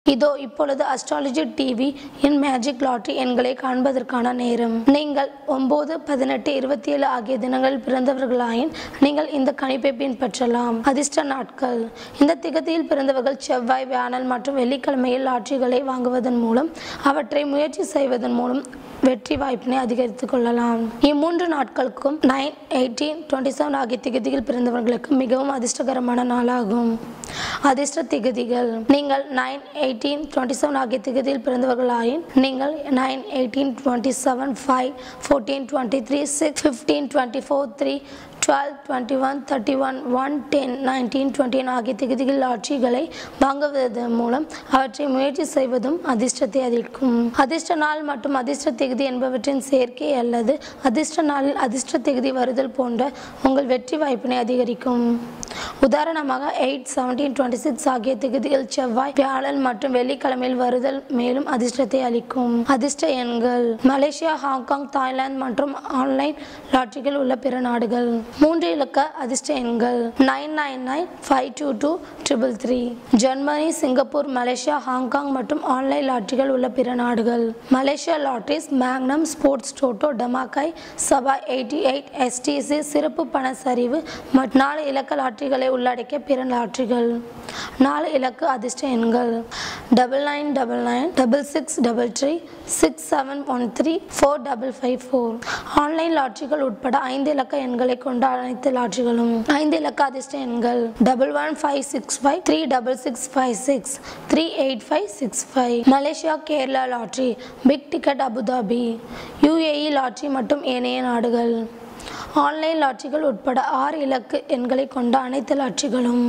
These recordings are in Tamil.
இதோ இப்பொழுது அஸ்ட்ராலஜி டிவி இன் மேஜிக் லாட்டரி எண்களை காண்பதற்கான நேரம் நீங்கள் ஒன்பது பதினெட்டு இருபத்தி ஏழு ஆகிய தினங்களில் பிறந்தவர்களாயின் நீங்கள் இந்த கணிப்பை பின்பற்றலாம் அதிர்ஷ்ட நாட்கள் இந்த திகதியில் பிறந்தவர்கள் செவ்வாய் வியாழன் மற்றும் வெள்ளிக்கிழமையில் லாட்டரிகளை வாங்குவதன் மூலம் அவற்றை முயற்சி செய்வதன் மூலம் வெற்றி வாய்ப்பினை அதிகரித்துக் கொள்ளலாம் இம்மூன்று நாட்களுக்கும் நைன் எயிட்டீன் டுவெண்ட்டி செவன் ஆகிய திகதியில் பிறந்தவர்களுக்கு மிகவும் அதிர்ஷ்டகரமான நாளாகும் அதிர்ஷ்ட திகதிகள் நீங்கள் நைன் எயிட்டீன் டுவெண்ட்டி செவன் ஆகிய திகதியில் பிறந்தவர்களாயின் நீங்கள் nine eighteen twenty seven five fourteen twenty three six fifteen twenty four three twelve twenty one thirty one one ten nineteen twenty ஆகிய திகதிகள் லாட்சிகளை வாங்குவதன் மூலம் அவற்றை முயற்சி செய்வதும் அதிர்ஷ்டத்தை அதிர்க்கும் அதிர்ஷ்ட நாள் மற்றும் அதிர்ஷ்ட திகதி என்பவற்றின் சேர்க்கை அல்லது அதிர்ஷ்ட நாளில் அதிர்ஷ்ட திகதி வருதல் போன்ற உங்கள் வெற்றி வாய்ப்பினை அதிகரிக்கும் உதாரணமாக எயிட் செவன்டீன் டுவெண்ட்டி சிக்ஸ் ஆகிய திகதிகள் செவ்வாய் வியாழன் மற்றும் வெள்ளிக்கிழமையில் வருதல் மேலும் அதிர்ஷ்டத்தை அளிக்கும் அதிர்ஷ்ட எண்கள் மலேசியா ஹாங்காங் தாய்லாந்து மற்றும் ஆன்லைன் லாட்டரிகள் உள்ள பிற நாடுகள் மூன்று இலக்க அதிர்ஷ்ட எண்கள் nine nine nine five two two triple three Germany Singapore Malaysia Hong Kong மற்றும் ஆன்லைன் லாட்டரிகள் உள்ள பிற நாடுகள் Malaysia lotteries Magnum Sports Toto Damacai Sabah eighty eight STC சிறப்பு பண சரிவு மற்றும் நாலு இலக்க லாட்டரிகளை உள்ளடக்கிய பிற லாட்டரிகள் நாலு இலக்கு அதிர்ஷ்ட எண்கள் double nine double nine double six double three six seven one three four double five four online லாட்டரிகள் உட்பட ஐந்து இலக்க எண்களை கொண்ட அனைத்து லாட்டரிகளும் ஐந்து இலக்க அதிர்ஷ்ட எண்கள் double one five six five three double six five six three eight five six five Malaysia Kerala lottery big ticket Abu Dhabi UAE lottery மற்றும் ஏனைய நாடுகள் ஆன்லைன் லாட்டரிகள் உட்பட ஆறு இலக்கு எண்களை கொண்ட அனைத்து லாட்டரிகளும்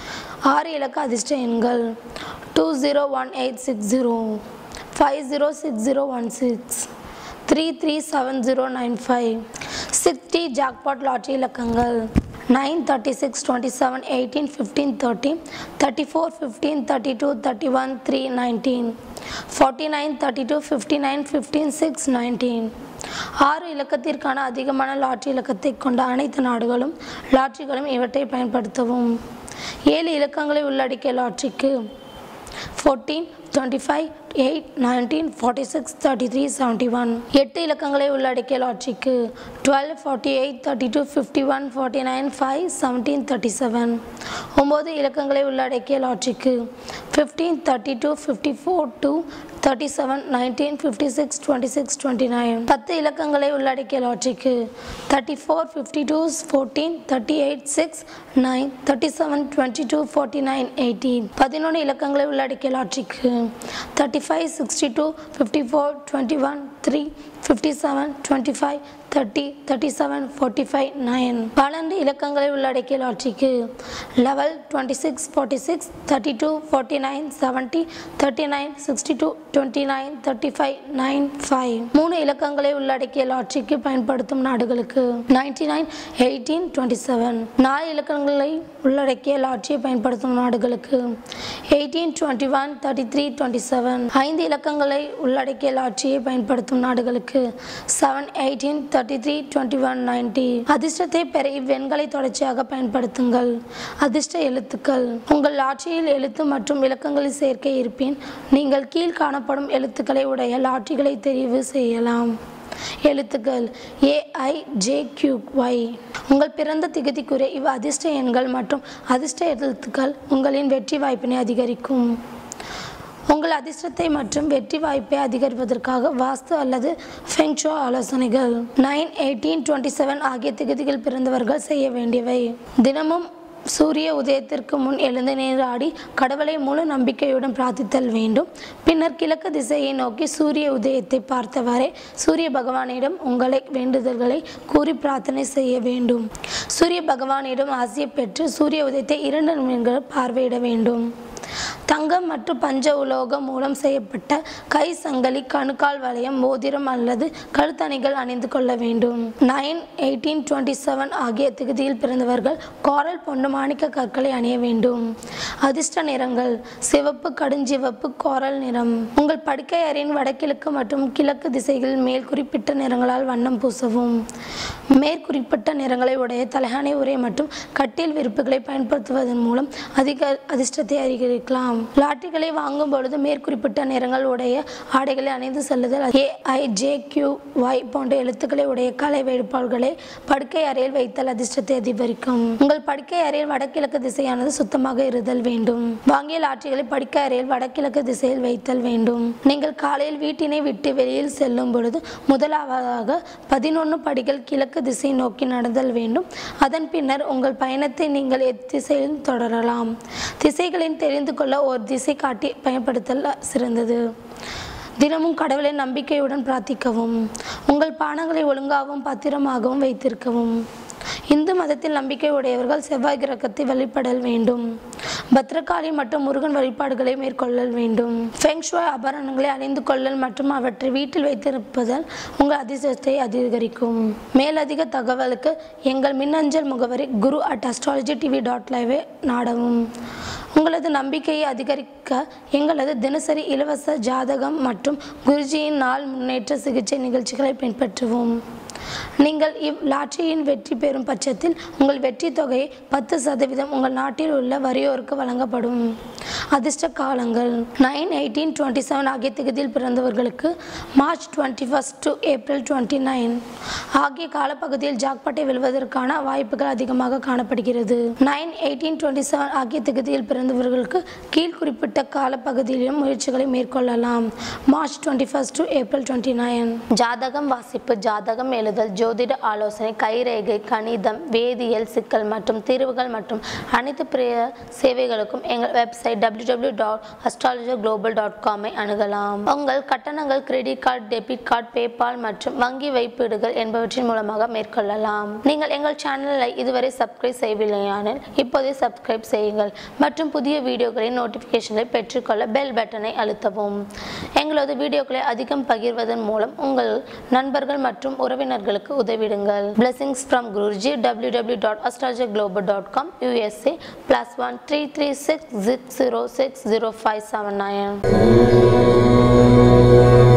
ஆறு இலக்க அதிர்ஷ்ட எண்கள் two zero one eight six zero five zero six zero one six three three seven zero nine five sixty jackpot lottery இலக்கங்கள் nine thirty six twenty seven eighteen fifteen thirty thirty four fifteen thirty two thirty one three nineteen forty nine thirty two fifty nine fifteen six nineteen ஆறு இலக்கத்திற்கான அதிகமான லாட்ரி இலக்கத்தை கொண்ட அனைத்து நாடுகளும் லாட்ரிகளும் இவற்றை பயன்படுத்தவும் ஏழு இலக்கங்களை உள்ளடக்கிய லாட்ரிக்கு fourteen twenty five eight nineteen forty six thirty three seventy one எட்டு இலக்கங்களை உள்ளடக்கிய லாட்ரிக்கு twelve forty eight thirty two fifty one forty nine five seventeen thirty seven ஒம்பது இலக்கங்களை உள்ளடக்கிய லாட்ரிக்கு fifteen thirty two fifty four two thirty seven nineteen fifty six twenty six twenty nine பத்து இலக்கங்களை உள்ளடக்கிய லாட்ரிக்கு thirty four fifty two fourteen thirty eight six nine thirty seven twenty two forty nine eighteen பதினொன்று இலக்கங்களை உள்ளடக்கிய லாட்ரிக்கு thirty five sixty two fifty four twenty one three fifty seven twenty five thirty thirty seven forty five nine பன்னெண்டு இலக்கங்களை உள்ளடக்கிய லாட்ரிக்கு eleven twenty six forty six thirty two forty nine seventy thirty nine sixty two twenty nine thirty five nine five மூணு இலக்கங்களை உள்ளடக்கிய லாட்ரிக்கு பயன்படுத்தும் நாடுகளுக்கு ninety nine eighteen twenty seven நாலு இலக்கங்களை உள்ளடக்கிய லாட்ரியை பயன்படுத்தும் நாடுகளுக்கு eighteen twenty one thirty three twenty seven ஐந்து இலக்கங்களை உள்ளடக்கிய லாட்ரியை பயன்படுத்தும் நாடுகளுக்கு seven eighteen thirty three twenty one ninety அதிர்ஷ்டத்தை பெற இவ்வெண்களை தொடர்ச்சியாக பயன்படுத்துங்கள் அதிர்ஷ்ட எழுத்துக்கள் உங்கள் லாட்ரியில் எழுத்து மற்றும் இலக்கங்களில் சேர்க்கை இருப்பின் நீங்கள் கீழ் காணப்படும் எழுத்துக்களை உடைய லாட்ரிகளை தெரிவு செய்யலாம் எழுத்துக்கள் ஏஐ ஜே கியூ ஒய் உங்கள் பிறந்த திகதிக்குரிய இவ் அதிர்ஷ்ட எண்கள் மற்றும் அதிர்ஷ்ட எழுத்துக்கள் உங்களின் வெற்றி வாய்ப்பினை அதிகரிக்கும் உங்கள் அதிர்ஷ்டத்தை மற்றும் வெற்றி வாய்ப்பை அதிகரிப்பதற்காக வாஸ்து அல்லது ஃபெங்ஷோ ஆலோசனைகள் நைன் எயிட்டீன் டுவெண்ட்டி செவன் ஆகிய திகதிகள் பிறந்தவர்கள் செய்ய வேண்டியவை தினமும் சூரிய உதயத்திற்கு முன் எழுந்து நீராடி கடவுளை முழு நம்பிக்கையுடன் பிரார்த்தித்தல் வேண்டும் பின்னர் கிழக்கு திசையை நோக்கி சூரிய உதயத்தை பார்த்தவாறே சூரிய பகவானிடம் உங்களை வேண்டுதல்களை கூறி பிரார்த்தனை செய்ய வேண்டும் சூரிய பகவானிடம் ஆசையை பெற்று சூரிய உதயத்தை இரண்டு நிமிடங்கள் பார்வையிட வேண்டும் தங்கம் மற்றும் பஞ்ச உலோகம் மூலம் செய்யப்பட்ட கை சங்கிலி கணுக்கால் வளையம் மோதிரம் அல்லது கழுத்தணிகள் அணிந்து கொள்ள வேண்டும் நைன் எயிட்டீன் டுவெண்ட்டி செவன் ஆகிய திகதியில் பிறந்தவர்கள் கோரல் பொண்டு மாணிக்க கற்களை அணிய வேண்டும் அதிர்ஷ்ட நிறங்கள் சிவப்பு கடுஞ்சிவப்பு கோரல் நிறம் உங்கள் படுக்கை அறையின் வடகிழக்கு மற்றும் கிழக்கு திசைகளில் மேல் குறிப்பிட்ட நிறங்களால் வண்ணம் பூசவும் மேற்குறிப்பிட்ட நிறங்களை உடைய தலைகாணி உரை மற்றும் கட்டில் விரிப்புகளை பயன்படுத்துவதன் மூலம் அதிக அதிர்ஷ்டத்தை அதிகரிக்கலாம் செய்யலாம் லாட்டரிகளை வாங்கும் பொழுது மேற்குறிப்பிட்ட நிறங்கள் உடைய ஆடைகளை அணிந்து செல்லுதல் A I J Q Y போன்ற எழுத்துக்களை உடைய கலை வேட்பாளர்களை படுக்கை அறையில் வைத்தல் அதிர்ஷ்டத்தை அதிகரிக்கும் உங்கள் படுக்கை அறையில் வடகிழக்கு திசையானது சுத்தமாக இருதல் வேண்டும் வாங்கிய லாட்டரிகளை படுக்கை அறையில் வடகிழக்கு திசையில் வைத்தல் வேண்டும் நீங்கள் காலையில் வீட்டினை விட்டு வெளியில் செல்லும் பொழுது முதலாவதாக பதினொன்று படிகள் கிழக்கு திசை நோக்கி நடந்தல் வேண்டும் அதன் பின்னர் உங்கள் பயணத்தை நீங்கள் எத்திசையில் தொடரலாம் திசைகளின் தெரிந்து கொள்ள ஒரு திசை காட்டி பயன்படுத்தல் சிறந்தது தினமும் கடவுளை நம்பிக்கையுடன் பிரார்த்திக்கவும் உங்கள் பானங்களை ஒழுங்காகவும் பத்திரமாகவும் வைத்திருக்கவும் இந்து மதத்தில் நம்பிக்கை உடையவர்கள் செவ்வாய் கிரகத்தை வழிபடல் வேண்டும் பத்ரகாளி மற்றும் முருகன் வழிபாடுகளை மேற்கொள்ளல் வேண்டும் ஃபெங்ஷுவாய் ஆபரணங்களை அணிந்து கொள்ளல் மற்றும் அவற்றை வீட்டில் வைத்திருப்பதால் உங்கள் அதிர்ஷ்டத்தை அதிகரிக்கும் மேலதிக தகவலுக்கு எங்கள் மின்னஞ்சல் முகவரி guru at astrology TV dot லைவை நாடவும் உங்களது நம்பிக்கையை அதிகரிக்க எங்களது தினசரி இலவச ஜாதகம் மற்றும் குருஜியின் நாள் முன்னேற்ற சிகிச்சை நிகழ்ச்சிகளை பின்பற்றவும் நீங்கள் இவ் லாட்டரியின் வெற்றி பெறும் பட்சத்தில் உங்கள் வெற்றி தொகையை பத்து சதவீதம் உங்கள் நாட்டில் உள்ள வறியோருக்கு வழங்கப்படும் அதிர்ஷ்ட காலங்கள் நைன் எயிட்டீன் டுவெண்ட்டி செவன் ஆகிய திகதியில் பிறந்தவர்களுக்கு March twenty first to April twenty nine ஆகிய காலப்பகுதியில் ஜாக்பாட்டை வெல்வதற்கான வாய்ப்புகள் அதிகமாக காணப்படுகிறது நைன் எயிட்டீன் டுவெண்ட்டி செவன் ஆகிய திகதியில் பிறந்தவர்களுக்கு கீழ் குறிப்பிட்ட காலப்பகுதியிலும் முயற்சிகளை மேற்கொள்ளலாம் March twenty first to April twenty nine ஜாதகம் வாசிப்பு ஜாதகம் எழுதல் ஜோதிட ஆலோசனை கைரேகை கணிதம் வேதியியல் சிக்கல் மற்றும் தீர்வுகள் மற்றும் அனைத்து பிரிய சேவைகளுக்கும் எங்கள் website W W dot astrologer global dot காமை அணுகலாம் உங்கள் கட்டணங்கள் credit card debit card PayPal மற்றும் வங்கி வைப்பீடுகள் என்பவற்றின் மூலமாக மேற்கொள்ளலாம் நீங்கள் எங்கள் சேனலை இதுவரை சப்ஸ்கிரைப் செய்யவில்லையானால் இப்போதே சப்ஸ்கிரைப் செய்யுங்கள் மற்றும் புதிய வீடியோக்களின் நோட்டிஃபிகேஷனை பெற்றுக்கொள்ள பெல் பட்டனை அழுத்தவும் எங்களது வீடியோக்களை அதிகம் பகிர்வதன் மூலம் உங்கள் நண்பர்கள் மற்றும் உறவினர்களுக்கு உதவிடுங்கள் blessings from Guruji W W dot astrologer global dot com USA plus one three three six six zero six zero five seven nine